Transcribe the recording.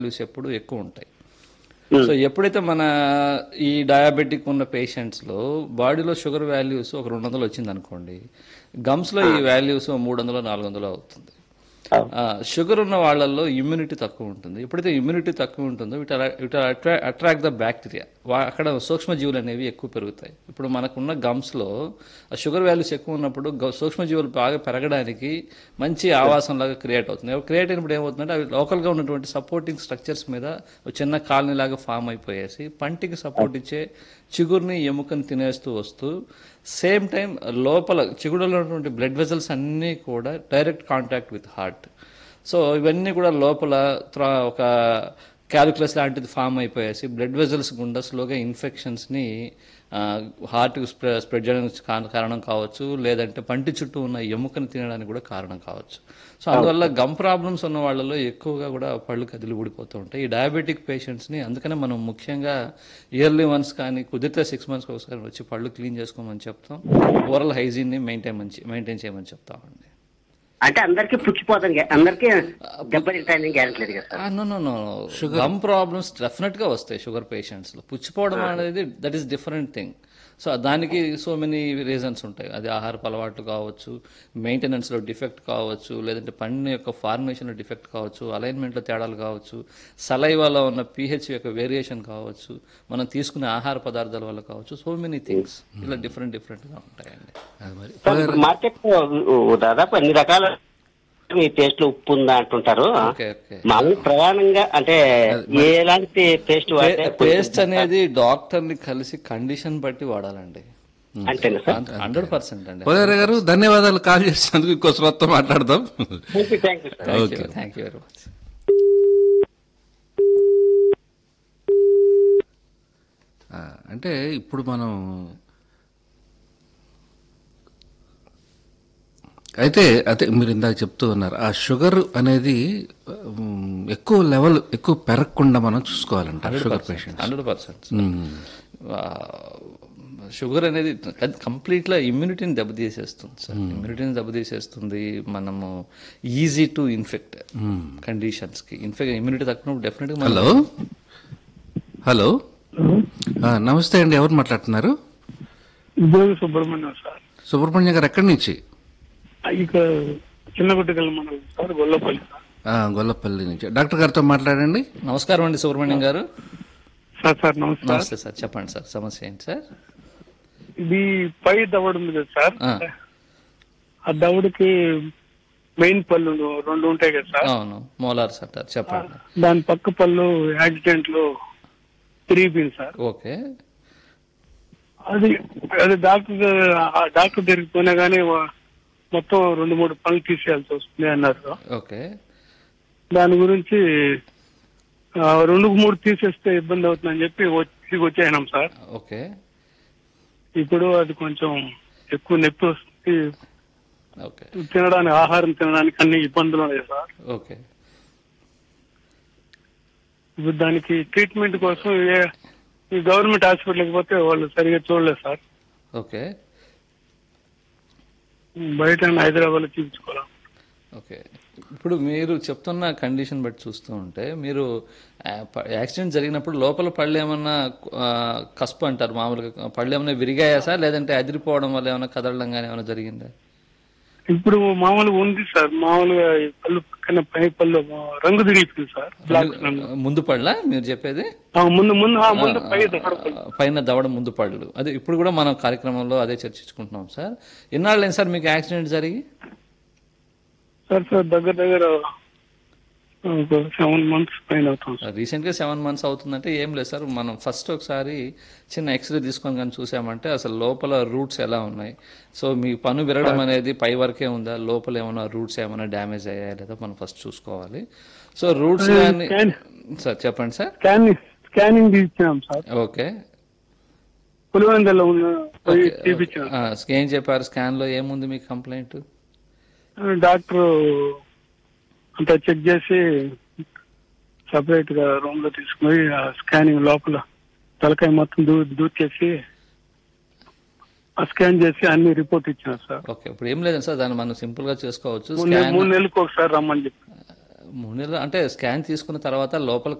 Values ఎప్పుడు ఎక్కువ ఉంటాయి సో ఎప్పుడైతే మన ఈ డయాబెటిక్ ఉన్న పేషెంట్స్ లో బాడీలో షుగర్ వాల్యూస్ ఒక రెండు వందలు వచ్చింది అనుకోండి గమ్స్ లో ఈ వాల్యూస్ మూడు వందలు నాలుగు వందలు అవుతుంది ఆ, షుగర్ ఉన్న వాళ్ళల్లో ఇమ్యూనిటీ తక్కువ ఉంటుంది ఎప్పుడైతే ఇమ్యూనిటీ తక్కువ ఉంటుందో it it attract the bacteria అక్కడ సూక్ష్మజీవులు అనేవి ఎక్కువ పెరుగుతాయి ఇప్పుడు మనకున్న గమ్స్లో ఆ షుగర్ వాల్యూస్ ఎక్కువ ఉన్నప్పుడు గ- సూక్ష్మజీవులు బాగా పెరగడానికి మంచి ఆవాసం లాగా క్రియేట్ అవుతుంది క్రియేట్ అయినప్పుడు ఏమవుతుందంటే అవి లోకల్గా ఉన్నటువంటి సపోర్టింగ్ స్ట్రక్చర్స్ మీద ఒక చిన్న కాలనీ లాగా ఫామ్ అయిపోయేసి పంటికి సపోర్ట్ ఇచ్చే చిగురుని ఎముకని తినేస్తూ వస్తూ సేమ్ టైం లోపల చిగురులో ఉన్నటువంటి బ్లడ్ వెజల్స్ అన్నీ కూడా direct contact with heart so ఇవన్నీ కూడా లోపల త్రా- ఒక క్యాలిక్యులస్ లాంటిది ఫామ్ అయిపోయేసి బ్లడ్ వెజల్స్ గుండా స్లోగా ఇన్ఫెక్షన్స్ని హార్ట్కి స్ప్రె స్ప్రెడ్ చేయడానికి కా- కారణం కావచ్చు లేదంటే పంటి చుట్టూ ఉన్న ఎముకని తినడానికి కూడా కారణం కావచ్చు సో అందువల్ల గమ్ ప్రాబ్లమ్స్ ఉన్న వాళ్ళలో ఎక్కువగా కూడా పళ్ళు కదిలి ఊడిపోతూ ఉంటాయి ఈ డయాబెటిక్ పేషెంట్స్ని అందుకనే మనం ముఖ్యంగా ఇయర్లీ వన్స్ కానీ కుదిరితే సిక్స్ మంత్స్కి ఒకసారి వచ్చి పళ్ళు క్లీన్ చేసుకోమని చెప్తాం ఓరల్ హైజీన్ని మెయింటైన్ మెయింటైన్ చేయమని చెప్తామండి అంటే అందరికి పుచ్చిపోతాం అందరికి దెబ్బతింటాయని గ్యారెంటీ లేదు కదా sir no no no gum problems definite గా వస్తాయి షుగర్ పేషెంట్స్ లో పుచ్చిపోవడం అనేది that is different thing so దానికి సో మెనీ రీజన్స్ ఉంటాయి అది ఆహారపు అలవాట్లు కావచ్చు మెయింటెనెన్స్ లో డిఫెక్ట్ కావచ్చు లేదంటే పండు యొక్క ఫార్మేషన్ లో డిఫెక్ట్ కావచ్చు అలైన్మెంట్ లో తేడాలు కావచ్చు సలైవాలో ఉన్న పిహెచ్ యొక్క వేరియేషన్ కావచ్చు మనం తీసుకునే ఆహార పదార్థాల వల్ల కావచ్చు సో మెనీ థింగ్స్ ఇలా డిఫరెంట్ డిఫరెంట్ గా ఉంటాయండి అది మరి సార్ ఇప్పుడు మార్కెట్ లో దాదాపు అన్ని రకాల మీ పేస్ట్ లో ఉప్పు ఉందా అంటుంటారు ఓకే ఓకే మామూలు ప్రధానంగా అంటే ఎలాంటి పేస్ట్ వాడితే పేస్ట్ అనేది డాక్టర్ ని కలిసి కండిషన్ బట్టి వాడాలండి అంతేనా సార్ హండ్రెడ్ పర్సెంట్ అండి పోలేరు గారు ధన్యవాదాలు కాల్ చేసినందుకు ఇంకో శ్రోత మాట్లాడదాం thank you thank you sir thank you thank you very much ఆ, అంటే ఇప్పుడు మనం అయితే అదే మీరు ఇందాక చెప్తూ ఉన్నారు ఆ షుగర్ అనేది ఉమ్, ఎక్కువ లెవెల్ ఎక్కువ పెరగకుండా మనం చూసుకోవాలంట sugar patient hundred percent sugar అనేది కంప్లీట్గా ఇమ్యూనిటీని దెబ్బతీసేస్తుంది సార్ ఇమ్యూనిటీని దెబ్బతీసేస్తుంది మనము ఈజీ టు ఇన్ఫెక్ట్ కండిషన్స్కి ఇన్ఫెక్ట్ ఇమ్యూనిటీ తక్కువ డెఫినెట్గా హలో హలో ఆ, నమస్తే అండి ఎవరు మాట్లాడుతున్నారు ఉద్యోగి సుబ్రహ్మణ్యం సార్ సుబ్రహ్మణ్యం గారు ఎక్కడి నుంచి ఇక చిన్నగుట్టగల మండలం సార్ గొల్లపల్లి సార్ ఆ, గొల్లపల్లి నుంచి డాక్టర్ గారితో మాట్లాడండి నమస్కారం అండి సుబ్రహ్మణ్యం గారు సార్ సార్ నమస్కారం నమస్తే సార్ చెప్పండి సార్ సమస్య ఏంటి సార్ ఇది పై దవడ ఉంది కదా సార్ ఆ, ఆ దవడకి మెయిన్ పళ్ళు రెండు ఉంటాయి కదా సార్ అవును మోలార్స్ అంటారు చెప్పండి దాని పక్క పళ్ళు యాక్సిడెంట్ లో తిరిగిపోయింది సార్ ఓకే అది అది డాక్టర్ ద- ఆ డాక్టర్ దగ్గరికి పోయినా గానీ వా- మొత్తం రెండు మూడు పనులు తీసేయాల్సి వస్తుంది అన్నారు ఓకే దాని గురించి ఆ, రెండు మూడు తీసేస్తే ఇబ్బంది అవుతుందని చెప్పి వచ్చి వచ్చేసినాం సార్ ఓకే ఇప్పుడు అది కొంచెం ఎక్కువ నొప్పి వస్తుంది ఓకే తినడానికి ఆహారం తినడానికి అన్ని ఇబ్బందులు ఉన్నాయి సార్ ఓకే ఇప్పుడు దానికి ట్రీట్మెంట్ కోసం ఏ ఈ గవర్నమెంట్ హాస్పిటల్కి పోతే వాళ్ళు సరిగా చూడలేదు సార్ ఓకే బయట హైదరాబాద్ లో చూపించుకోవాలి ఓకే ఇప్పుడు మీరు చెప్తున్న కండిషన్ బట్టి చూస్తూ ఉంటే మీరు ఆ, ప- యాక్సిడెంట్ జరిగినప్పుడు లోపల పళ్ళు ఏమన్నా ఆ, కస్పు అంటారు మామూలుగా పళ్ళు ఏమైనా విరిగాయా సార్ లేదంటే అదిరిపోవడం వల్ల ఏమైనా కదలడం కానీ ఏమైనా జరిగిందా ఇప్పుడు మామూలుగా ఉంది సార్ మామూలుగా ఈ పళ్ళు పక్కన పై పళ్ళు రంగు తిరిగిపోయింది సార్ బ్లాక్ రంగు ముందు పళ్ళ మీరు చెప్పేది ఆ, ముందు ముందు ఆ, ముందు పై దవడ పళ్ళు. ఆ, పైన దవడ ముందు పళ్ళు అదే ఇప్పుడు కూడా మనం కార్యక్రమంలో అదే చర్చించుకుంటున్నాం సార్ ఎన్నాళ్ళు సార్ మీకు యాక్సిడెంట్ జరిగి సార్ సార్ దగ్గర దగ్గర ఒక సెవెన్ మంత్స్ పైన అవుతాం సార్ రీసెంట్గా సెవెన్ మంత్స్ అవుతుందంటే ఏం లేదు సార్ మనం ఫస్ట్ ఒకసారి చిన్న ఎక్స్రే తీసుకొని కానీ చూసామంటే అసలు లోపల రూట్స్ ఎలా ఉన్నాయి సో మీ పన్ను విరగడం అనేది పై వరకే ఉందా లోపల ఏమైనా రూట్స్ ఏమైనా డ్యామేజ్ అయ్యాయా లేదా మనం ఫస్ట్ చూసుకోవాలి సో రూట్స్ కానీ సార్ చెప్పండి సార్ స్కానింగ్ స్కానింగ్ ఇచ్చినాం సార్ ఓకే పులివెందులో ఉన్న పోయి తీపిచ్చాం ఏం చెప్పారు స్కాన్లో ఏముంది మీ కంప్లైంట్ డాక్టర్ అంతా చెక్ చేసి సపరేట్ గా రూమ్ లో తీసుకుని ఆ స్కానింగ్ లోపల తలకాయ మొత్తం దూ దూచేసి ఆ స్కాన్ చేసి అన్ని రిపోర్ట్ ఇచ్చినారు సార్ ఓకే ఇప్పుడు ఏం లేదండి సార్ దాన్ని మనం సింపుల్ గా చేసుకోవచ్చు మూడు నె- స్కాన్ మూడు నెలలకు ఒకసారి రమ్మని చెప్పి మూడు నెలలు అంటే స్కాన్ తీసుకున్న తర్వాత లోపల